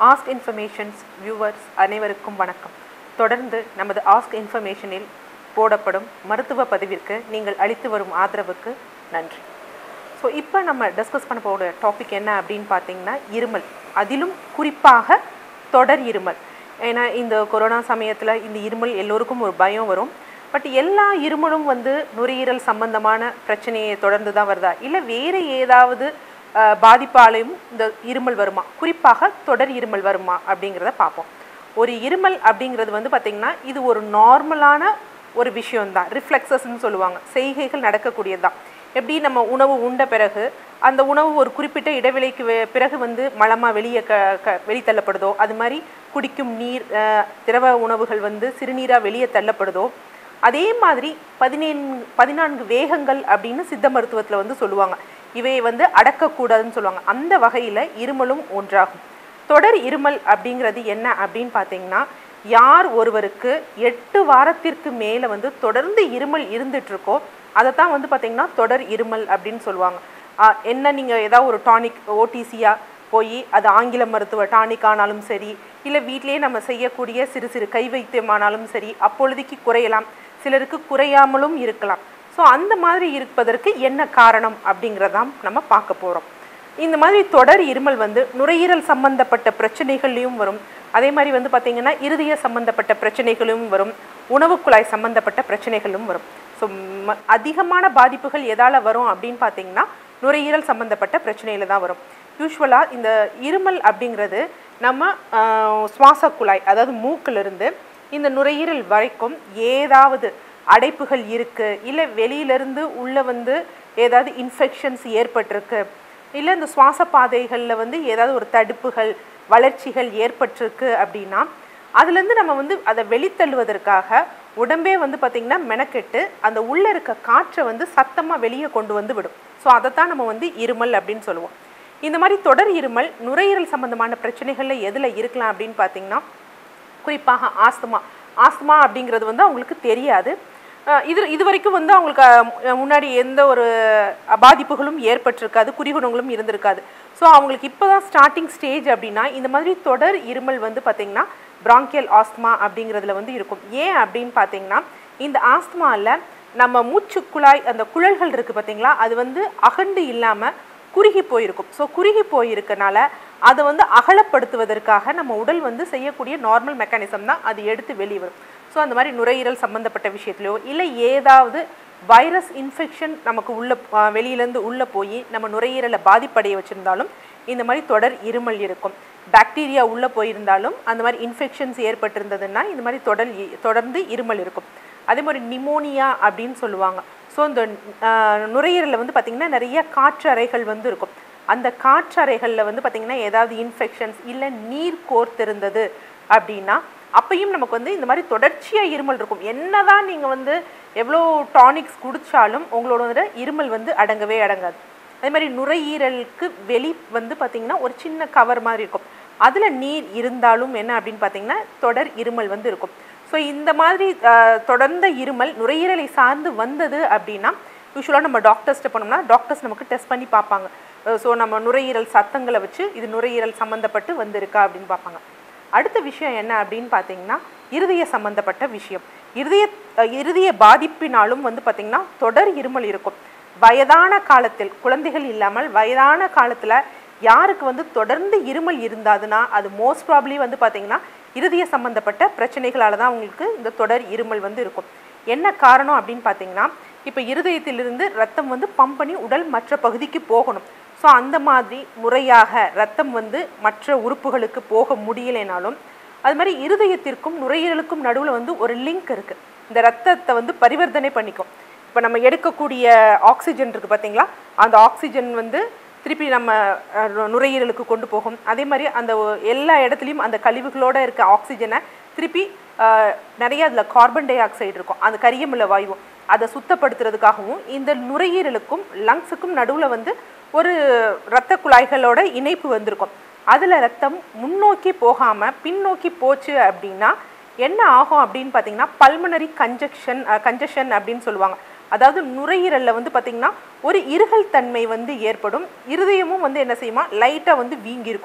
ask informations viewers அனைவருக்கும் வணக்கம் தொடர்ந்து நமது ஆஸ்க் இன்ஃபர்மேஷனில் போடப்படும் மருத்துவ பதிவிற்கு நீங்கள் அளித்து வரும் ஆதரவுக்கு நன்றி ஸோ இப்போ நம்ம டிஸ்கஸ் பண்ண போகிற டாபிக் என்ன அப்படின்னு பார்த்தீங்கன்னா இருமல் அதிலும் குறிப்பாக தொடர் இருமல் ஏன்னா இந்த கொரோனா சமயத்தில் இந்த இருமல் எல்லோருக்கும் ஒரு பயம் வரும் பட் எல்லா இருமலும் வந்து நுரையீரல் சம்பந்தமான பிரச்சனையை தொடர்ந்து தான் வருதா இல்லை வேறு ஏதாவது அஹ், பாதிப்பாலையும் இந்த இருமல் வருமா குறிப்பாக தொடர் இருமல் வருமா அப்படிங்கிறத பார்ப்போம் ஒரு இருமல் அப்படிங்கிறது வந்து பார்த்திங்கன்னா இது ஒரு நார்மலான ஒரு விஷயம்தான் ரிஃப்ளெக்ஸஸ்ன்னு சொல்லுவாங்க செய்கைகள் நடக்கக்கூடியது தான் எப்படி நம்ம உணவு உண்ட பிறகு அந்த உணவு ஒரு குறிப்பிட்ட இடைவெளிக்கு வே- பிறகு வந்து மலமாக வெளியே க க வெளித்தள்ளப்படுதோ அது மாதிரி குடிக்கும் நீர் அஹ், திரவ உணவுகள் வந்து சிறுநீராக வெளியே தள்ளப்படுதோ அதே மாதிரி பதினேழு பதினான்கு வேகங்கள் அப்படின்னு சித்த மருத்துவத்தில் வந்து சொல்லுவாங்க இவையை வந்து அடக்கக்கூடாதுன்னு சொல்லுவாங்க அந்த வகையில் இருமலும் ஒன்றாகும் தொடர் இருமல் அப்படிங்கிறது என்ன அப்படின்னு பார்த்தீங்கன்னா யார் ஒருவருக்கு எட்டு வாரத்திற்கு மேலே வந்து தொடர்ந்து இருமல் இருந்துட்டு இருக்கோ அதை தான் வந்து பார்த்தீங்கன்னா தொடர் இருமல் அப்படின்னு சொல்லுவாங்க ஆஹ் என்ன நீங்கள் ஏதாவது ஒரு டானிக் ஓடிசியாக போய் அது ஆங்கில மருத்துவ டானிக் ஆனாலும் சரி இல்லை வீட்டிலேயே நம்ம செய்யக்கூடிய சிறு சிறு கை வைத்தியமானாலும் சரி அப்பொழுதைக்கு குறையலாம் சிலருக்கு குறையாமலும் இருக்கலாம் ஸோ அந்த மாதிரி இருப்பதற்கு என்ன காரணம் அப்படிங்கிறதாம் நம்ம பார்க்க போகிறோம் இந்த மாதிரி தொடர் இருமல் வந்து நுரையீரல் சம்பந்தப்பட்ட பிரச்சனைகள்லையும் வரும் அதே மாதிரி வந்து பார்த்திங்கன்னா இருதய சம்பந்தப்பட்ட பிரச்சனைகளும் வரும் உணவுக் குழாய் சம்பந்தப்பட்ட பிரச்சனைகளும் வரும் ஸோ அதிகமான பாதிப்புகள் எதால் வரும் அப்படின்னு பார்த்தீங்கன்னா நுரையீரல் சம்பந்தப்பட்ட பிரச்சனையில தான் வரும் யூஸ்வலாக இந்த இருமல் அப்படிங்கிறது நம்ம ஆஹ், சுவாச குழாய் அதாவது மூக்கிலிருந்து இந்த நுரையீரல் வரைக்கும் ஏதாவது அடைப்புகள் இருக்கு இல்லை வெளியிலிருந்து உள்ள வந்து ஏதாவது இன்ஃபெக்ஷன்ஸ் ஏற்பட்டிருக்கு இல்லை இந்த சுவாச பாதைகளில் வந்து ஏதாவது ஒரு தடுப்புகள் வளர்ச்சிகள் ஏற்பட்டிருக்கு அப்படின்னா அதுலேருந்து நம்ம வந்து அதை வெளித்தள்ளுவதற்காக உடம்பே வந்து பார்த்திங்கன்னா மெனக்கெட்டு அந்த உள்ளே இருக்க காற்றை வந்து சத்தமாக வெளியே கொண்டு வந்து விடும் ஸோ அதைத்தான் நம்ம வந்து இருமல் அப்படின்னு சொல்லுவோம் இந்த மாதிரி தொடர் இருமல் நுரையீரல் சம்பந்தமான பிரச்சனைகளில் எதில் இருக்கலாம் அப்படின்னு பார்த்தீங்கன்னா குறிப்பாக ஆஸ்துமா ஆஸ்துமா அப்படிங்கிறது வந்து அவங்களுக்கு தெரியாது அஹ் இது இது வரைக்கும் வந்து அவங்களுக்கு அஹ், முன்னாடி எந்த ஒரு பாதிப்புகளும் ஏற்பட்டிருக்காது குறிகுணங்களும் இருந்திருக்காது ஸோ அவங்களுக்கு இப்போ தான் ஸ்டார்டிங் ஸ்டேஜ் அப்படின்னா இந்த மாதிரி தொடர் இருமல் வந்து பார்த்திங்கன்னா பிராங்கியல் ஆஸ்துமா அப்படிங்கிறதுல வந்து இருக்கும் ஏன் அப்படின்னு பார்த்தீங்கன்னா இந்த ஆஸ்துமாவில் நம்ம மூச்சு குழாய் அந்த குழல்கள் இருக்குது பார்த்தீங்களா அது வந்து அகண்டு இல்லாமல் குறுகி போயிருக்கும் ஸோ குறுகி போயிருக்கனால அதை வந்து அகலப்படுத்துவதற்காக நம்ம உடல் வந்து செய்யக்கூடிய நார்மல் மெக்கானிசம் தான் அது எடுத்து வெளியே வரும் ஸோ அந்த மாதிரி நுரையீரல் சம்மந்தப்பட்ட விஷயத்துலையோ இல்லை ஏதாவது வைரஸ் இன்ஃபெக்ஷன் நமக்கு உள்ள ஆஹ் வெளியிலேருந்து உள்ளே போய் நம்ம நுரையீரலை பாதிப்படைய வச்சுருந்தாலும் இந்த மாதிரி தொடர் இருமல் இருக்கும் பாக்டீரியா உள்ளே போயிருந்தாலும் அந்த மாதிரி இன்ஃபெக்ஷன்ஸ் ஏற்பட்டிருந்ததுன்னா இந்த மாதிரி தொடர் இ- தொடர்ந்து இருமல் இருக்கும் அதே மாதிரி நிமோனியா அப்படின்னு சொல்லுவாங்க ஸோ இந்த ஆஹ், நுரையீரலில் வந்து பார்த்திங்கன்னா நிறைய காற்றறைகள் வந்து இருக்கும் அந்த காற்றறைகளில் வந்து பார்த்திங்கன்னா ஏதாவது இன்ஃபெக்ஷன்ஸ் இல்லை நீர் கோர்த்திருந்தது அப்படின்னா அப்பயும் நமக்கு வந்து இந்த மாதிரி தொடர்ச்சியாக இருமல் இருக்கும் என்னதான் நீங்கள் வந்து எவ்வளோ டானிக்ஸ் குடித்தாலும் உங்களோட வந்து இருமல் வந்து அடங்கவே அடங்காது அதே மாதிரி நுரையீரலுக்கு வெளி வந்து பார்த்திங்கன்னா ஒரு சின்ன கவர் மாதிரி இருக்கும் அதில் நீர் இருந்தாலும் என்ன அப்படின்னு பார்த்தீங்கன்னா தொடர் இருமல் வந்து இருக்கும் ஸோ இந்த மாதிரி ஆஹ், தொடர்ந்த இருமல் நுரையீரலை சார்ந்து வந்தது அப்படின்னா யூஸ்வலாக நம்ம டாக்டர்ஸ்ட்ட போனோம்னா டாக்டர்ஸ் நமக்கு டெஸ்ட் பண்ணி பார்ப்பாங்க ஸோ நம்ம நுரையீரல் சத்தங்களை வச்சு இது நுரையீரல் சம்மந்தப்பட்டு வந்திருக்கா அப்படின்னு பார்ப்பாங்க அடுத்த விஷயம் என்ன அப்படின்னு பார்த்தீங்கன்னா இருதய சம்பந்தப்பட்ட விஷயம் இருதய அஹ், இருதய பாதிப்பினாலும் வந்து பார்த்திங்கன்னா தொடர் இருமல் இருக்கும் வயதான காலத்தில் குழந்தைகள் இல்லாமல் வயதான காலத்தில் யாருக்கு வந்து தொடர்ந்து இருமல் இருந்தாதுன்னா அது மோஸ்ட் ப்ராப்ளி வந்து பார்த்திங்கன்னா இருதய சம்பந்தப்பட்ட பிரச்சனைகளால தான் அவங்களுக்கு இந்த தொடர் இருமல் வந்து இருக்கும் என்ன காரணம் அப்படின்னு பார்த்தீங்கன்னா இப்போ இருதயத்திலிருந்து ரத்தம் வந்து பம்ப் பண்ணி உடல் மற்ற பகுதிக்கு போகணும் ஸோ அந்த மாதிரி முறையாக ரத்தம் வந்து மற்ற உறுப்புகளுக்கு போக முடியலைனாலும் அது மாதிரி இருதயத்திற்கும் நுரையீரலுக்கும் நடுவில் வந்து ஒரு லிங்க் இருக்குது இந்த ரத்தத்தை வந்து பரிவர்த்தனை பண்ணிக்கும் இப்போ நம்ம எடுக்கக்கூடிய ஆக்சிஜன் இருக்குது பார்த்தீங்களா அந்த ஆக்சிஜன் வந்து திருப்பி நம்ம அஹ், நு- நுரையீரலுக்கு கொண்டு போகும் அதே மாதிரி அந்த ஒ- எல்லா இடத்துலையும் அந்த கழிவுகளோட இருக்க ஆக்சிஜனை திருப்பி அஹ், நிறைய அதில் கார்பன் டை ஆக்சைடு இருக்கும் அந்த கரியமில்ல வாயுவும் அதை சுத்தப்படுத்துறதுக்காகவும் இந்த நுரையீரலுக்கும் லங்ஸுக்கும் நடுவில் வந்து ஒரு இரத்த குழாய்களோட இணைப்பு வந்திருக்கும் அதில் ரத்தம் முன்னோக்கி போகாமல் பின்னோக்கி போச்சு அப்படின்னா என்ன ஆகும் அப்படின்னு பார்த்தீங்கன்னா பல்மனரி கன்ஜெக்ஷன் கன்ஜெஷன் அப்படின்னு சொல்லுவாங்க அதாவது நுரையீரலில் வந்து பார்த்திங்கன்னா ஒரு இருகல் தன்மை வந்து ஏற்படும் இருதயமும் வந்து என்ன செய்யுமா லைட்டாக வந்து வீங்கி இருக்கும்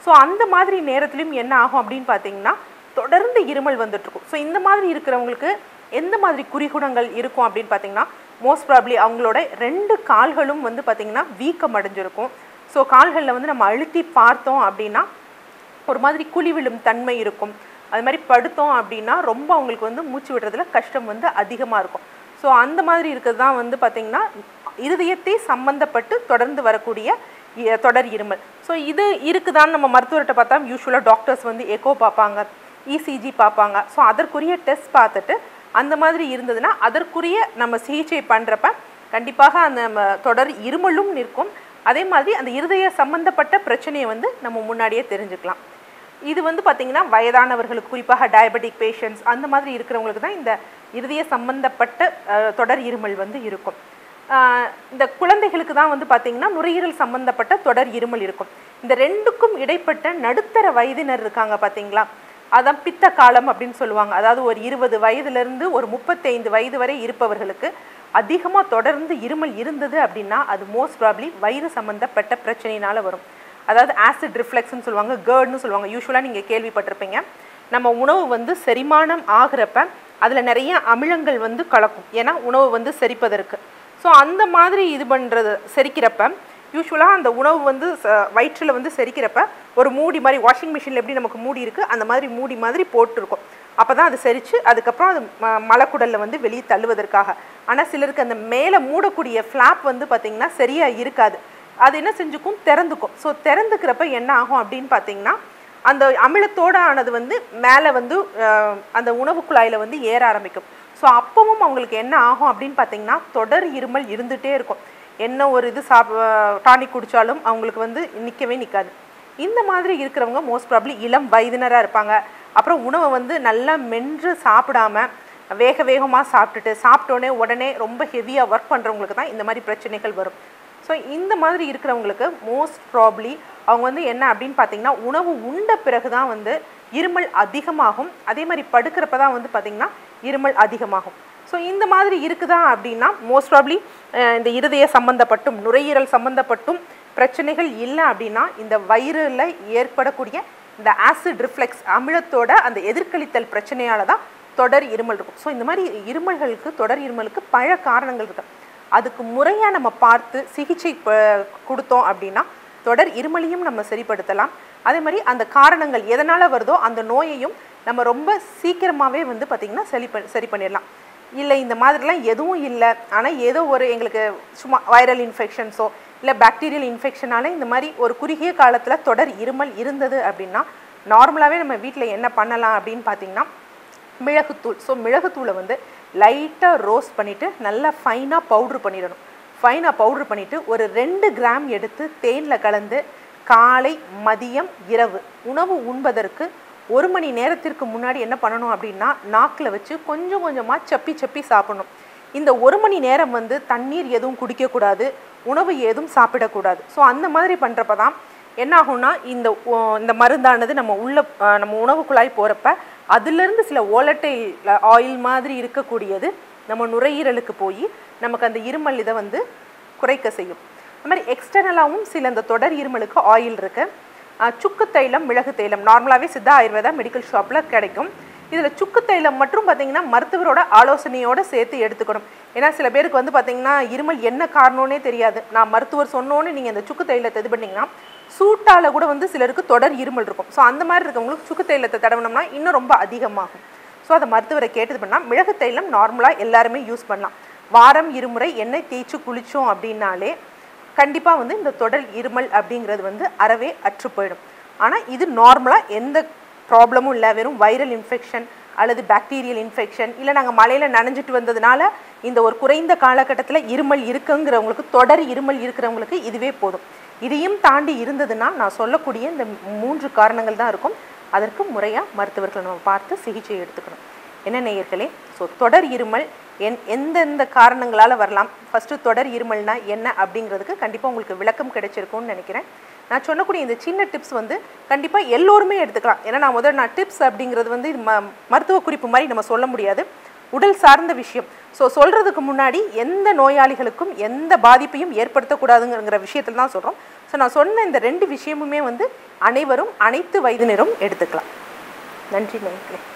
ஸோ அந்த மாதிரி நேரத்துலையும் என்ன ஆகும் அப்படின்னு பார்த்தீங்கன்னா தொடர்ந்து இருமல் வந்துட்டு இருக்கும் ஸோ இந்த மாதிரி இருக்கிறவங்களுக்கு எந்த மாதிரி குறிகுணங்கள் இருக்கும் அப்படின்னு பார்த்தீங்கன்னா மோஸ்ட் ப்ராப்ளி அவங்களோட ரெண்டு கால்களும் வந்து பார்த்தீங்கன்னா வீக்கம் அடைஞ்சிருக்கும் ஸோ கால்களில் வந்து நம்ம அழுத்தி பார்த்தோம் அப்படின்னா ஒரு மாதிரி குழி விழும் தன்மை இருக்கும் அது மாதிரி படுத்தோம் அப்படின்னா ரொம்ப அவங்களுக்கு வந்து மூச்சு விடுறதுல கஷ்டம் வந்து அதிகமாக இருக்கும் ஸோ அந்த மாதிரி இருக்கிறது தான் வந்து பார்த்திங்கன்னா இருதயத்தை சம்பந்தப்பட்டு தொடர்ந்து வரக்கூடிய இ- தொடர் இருமல் ஸோ இது இருக்குதான்னு நம்ம மருத்துவர்கிட்ட பார்த்தா யூஸ்வலாக டாக்டர்ஸ் வந்து எக்கோ பார்ப்பாங்க இசிஜி பார்ப்பாங்க ஸோ அதற்குரிய டெஸ்ட் பார்த்துட்டு அந்த மாதிரி இருந்ததுன்னா அதற்குரிய நம்ம சிகிச்சை பண்ணுறப்ப கண்டிப்பாக அந்த நம்ம தொடர் இருமலும் நிற்கும் அதே மாதிரி அந்த இருதய சம்பந்தப்பட்ட பிரச்சனையை வந்து நம்ம முன்னாடியே தெரிஞ்சுக்கலாம் இது வந்து பார்த்திங்கன்னா வயதானவர்களுக்கு குறிப்பாக டயபெட்டிக் பேஷண்ட்ஸ் அந்த மாதிரி இருக்கிறவங்களுக்கு தான் இந்த இருதய சம்பந்தப்பட்ட அஹ், தொடர் இருமல் வந்து இருக்கும் ஆஹ், இந்த குழந்தைகளுக்கு தான் வந்து பார்த்திங்கன்னா நுரையீரல் சம்பந்தப்பட்ட தொடர் இருமல் இருக்கும் இந்த ரெண்டுக்கும் இடைப்பட்ட நடுத்தர வயதினர் இருக்காங்க பார்த்தீங்களா அதான் பித்த காலம் அப்படின்னு சொல்லுவாங்க அதாவது ஒரு இருபது வயதிலிருந்து ஒரு முப்பத்தைந்து வயது வரை இருப்பவர்களுக்கு அதிகமாக தொடர்ந்து இருமல் இருந்தது அப்படின்னா அது மோஸ்ட் ப்ராப்ளி வயிறு சம்பந்தப்பட்ட பிரச்சனையினால வரும் அதாவது ஆசிட் ரிஃப்ளெக்ஸ்னு சொல்லுவாங்க கேர்ட்னு சொல்லுவாங்க யூஸ்வலாக நீங்கள் கேள்விப்பட்டிருப்பீங்க நம்ம உணவு வந்து செரிமானம் ஆகிறப்ப அதில் நிறைய அமிலங்கள் வந்து கலக்கும் ஏன்னா உணவு வந்து செரிப்பதற்கு ஸோ அந்த மாதிரி இது பண்ணுறது செரிக்கிறப்ப யூஸ்வலாக அந்த உணவு வந்து வயிற்றில் வந்து செரிக்கிறப்ப ஒரு மூடி மாதிரி வாஷிங் மிஷினில் எப்படி நமக்கு மூடி இருக்குது அந்த மாதிரி மூடி மாதிரி போட்டிருக்கும் அப்போ தான் அது செரித்து அதுக்கப்புறம் அது ம- மலக்குடலில் வந்து வெளியே தள்ளுவதற்காக ஆனால் சிலருக்கு அந்த மேலே மூடக்கூடிய ஃப்ளாப் வந்து பார்த்திங்கன்னா சரியாக இருக்காது அது என்ன செஞ்சுக்கும் திறந்துக்கும் ஸோ திறந்துக்கிறப்ப என்ன ஆகும் அப்படின்னு பார்த்தீங்கன்னா அந்த அமிலத்தோட ஆனது வந்து மேலே வந்து அஹ், அந்த உணவு குழாயில் வந்து ஏற ஆரம்பிக்கும் ஸோ அப்பவும் அவங்களுக்கு என்ன ஆகும் அப்படின்னு பார்த்தீங்கன்னா தொடர் இருமல் இருந்துகிட்டே இருக்கும் என்ன ஒரு இது சாப் டானிக் குடித்தாலும் அவங்களுக்கு வந்து நிற்கவே நிற்காது இந்த மாதிரி இருக்கிறவங்க மோஸ்ட் ப்ராப்ளி இளம் வயதினராக இருப்பாங்க அப்புறம் உணவை வந்து நல்லா மென்று சாப்பிடாம வேக வேகமாக சாப்பிட்டுட்டு சாப்பிட்டோன்னே உடனே ரொம்ப ஹெவியாக ஒர்க் பண்ணுறவங்களுக்கு தான் இந்த மாதிரி பிரச்சனைகள் வரும் ஸோ இந்த மாதிரி இருக்கிறவங்களுக்கு மோஸ்ட் ப்ராப்ளி அவங்க வந்து என்ன அப்படின்னு பார்த்தீங்கன்னா உணவு உண்ட பிறகு தான் வந்து இருமல் அதிகமாகும் அதே மாதிரி படுக்கிறப்ப தான் வந்து பார்த்திங்கன்னா இருமல் அதிகமாகும் ஸோ இந்த மாதிரி இருக்குதா அப்படின்னா மோஸ்ட் ப்ராப்ளி இந்த இருதய சம்பந்தப்பட்டும் நுரையீரல் சம்பந்தப்பட்டும் பிரச்சனைகள் இல்லை அப்படின்னா இந்த வயிறில் ஏற்படக்கூடிய இந்த ஆசிட் ரிஃப்ளெக்ஸ் அமிலத்தோட அந்த எதிர்கழித்தல் பிரச்சனையால தான் தொடர் இருமல் இருக்கும் ஸோ இந்த மாதிரி இருமல்களுக்கு தொடர் இருமலுக்கு பல காரணங்கள் இருக்கு அதுக்கு முறையாக நம்ம பார்த்து சிகிச்சை ப- கொடுத்தோம் அப்படின்னா தொடர் இருமலையும் நம்ம சரிப்படுத்தலாம் அதே மாதிரி அந்த காரணங்கள் எதனால் வருதோ அந்த நோயையும் நம்ம ரொம்ப சீக்கிரமாகவே வந்து பார்த்திங்கன்னா சரி பண் சரி பண்ணிடலாம் இல்லை இந்த மாதிரிலாம் எதுவும் இல்லை ஆனால் ஏதோ ஒரு எங்களுக்கு சும்மா வைரல் இன்ஃபெக்ஷன்ஸோ இல்லை பாக்டீரியல் இன்ஃபெக்ஷனால இந்த மாதிரி ஒரு குறுகிய காலத்தில் தொடர் இருமல் இருந்தது அப்படின்னா நார்மலாகவே நம்ம வீட்டில் என்ன பண்ணலாம் அப்படின்னு பார்த்தீங்கன்னா மிளகுத்தூள் ஸோ மிளகுத்தூளை வந்து லைட்டாக ரோஸ்ட் பண்ணிவிட்டு நல்லா ஃபைனாக பவுட்ரு பண்ணிடணும் ஃபைனாக பவுட்ரு பண்ணிவிட்டு ஒரு ரெண்டு கிராம் எடுத்து தேனில் கலந்து காலை மதியம் இரவு உணவு உண்பதற்கு ஒரு மணி நேரத்திற்கு முன்னாடி என்ன பண்ணணும் அப்படின்னா நாக்கில் வச்சு கொஞ்சம் கொஞ்சமாக சப்பி சப்பி சாப்பிடணும் இந்த ஒரு மணி நேரம் வந்து தண்ணீர் எதுவும் குடிக்கக்கூடாது உணவு ஏதும் சாப்பிடக்கூடாது ஸோ அந்த மாதிரி பண்ணுறப்ப தான் என்ன ஆகும்னா இந்த ஓ- இந்த மருந்தானது நம்ம உள்ள அஹ், நம்ம உணவு குழாய் போகிறப்ப அதுலேருந்து சில ஓலட்டைல் ஆயில் மாதிரி இருக்கக்கூடியது நம்ம நுரையீரலுக்கு போய் நமக்கு அந்த இருமல் இதை வந்து குறைக்க செய்யும் அது மாதிரி எக்ஸ்டர்னலாகவும் சில இந்த தொடர் இருமலுக்கு ஆயில் இருக்குது சுக்கு தைலம் மிளகு தைலம் நார்மலாகவே சித்தா ஆயுர்வேதா மெடிக்கல் ஷாப்பில் கிடைக்கும் இதில் சுக்கு தைலம் மற்றும் பார்த்தீங்கன்னா மருத்துவரோட ஆலோசனையோட சேர்த்து எடுத்துக்கணும் ஏன்னா சில பேருக்கு வந்து பார்த்தீங்கன்னா இருமல் என்ன காரணம்னே தெரியாது நான் மருத்துவர் சொன்னோன்னு நீங்கள் இந்த சுக்கு தைலத்தை இது பண்ணீங்கன்னா சூட்டால் கூட வந்து சிலருக்கு தொடர் இருமல் இருக்கும் ஸோ அந்த மாதிரி இருக்கவங்களுக்கு சுக்கு தைலத்தை தடவினோம்னா இன்னும் ரொம்ப அதிகமாகும் ஸோ அதை மருத்துவரை கேட்டது பண்ணால் மிளகு தைலம் நார்மலாக எல்லாருமே யூஸ் பண்ணலாம் வாரம் இருமுறை எண்ணெய் தேய்ச்சி குளித்தோம் அப்படின்னாலே கண்டிப்பாக வந்து இந்த தொடர் இருமல் அப்படிங்கிறது வந்து அறவே அற்று போயிடும் ஆனால் இது நார்மலாக எந்த ப்ராப்ளமும் இல்லை வெறும் வைரல் இன்ஃபெக்ஷன் அல்லது பாக்டீரியல் இன்ஃபெக்ஷன் இல்லை நாங்கள் மழையில் நனைஞ்சிட்டு வந்ததுனால இந்த ஒரு குறைந்த காலகட்டத்தில் இருமல் இருக்குங்கிறவங்களுக்கு தொடர் இருமல் இருக்கிறவங்களுக்கு இதுவே போதும் இதையும் தாண்டி இருந்ததுன்னா நான் சொல்லக்கூடிய இந்த மூன்று காரணங்கள் தான் இருக்கும் அதற்கு முறையாக மருத்துவர்களை நம்ம பார்த்து சிகிச்சை எடுத்துக்கணும் என்ன நேயர்களே ஸோ தொடர் இருமல் என் எந்தெந்த காரணங்களால் வரலாம் ஃபஸ்ட்டு தொடர் இருமல்னா என்ன அப்படிங்கிறதுக்கு கண்டிப்பாக உங்களுக்கு விளக்கம் கிடைச்சிருக்கும்னு நினைக்கிறேன் நான் சொல்லக்கூடிய இந்த சின்ன டிப்ஸ் வந்து கண்டிப்பாக எல்லோருமே எடுத்துக்கலாம் ஏன்னா நான் முதல்ல நான் டிப்ஸ் அப்படிங்கிறது வந்து இது ம மருத்துவ குறிப்பு மாதிரி நம்ம சொல்ல முடியாது உடல் சார்ந்த விஷயம் ஸோ சொல்கிறதுக்கு முன்னாடி எந்த நோயாளிகளுக்கும் எந்த பாதிப்பையும் ஏற்படுத்தக்கூடாதுங்கிற விஷயத்தில் தான் சொல்கிறோம் ஸோ நான் சொன்ன இந்த ரெண்டு விஷயமுமே வந்து அனைவரும் அனைத்து வயதினரும் எடுத்துக்கலாம் நன்றி நேயர்களே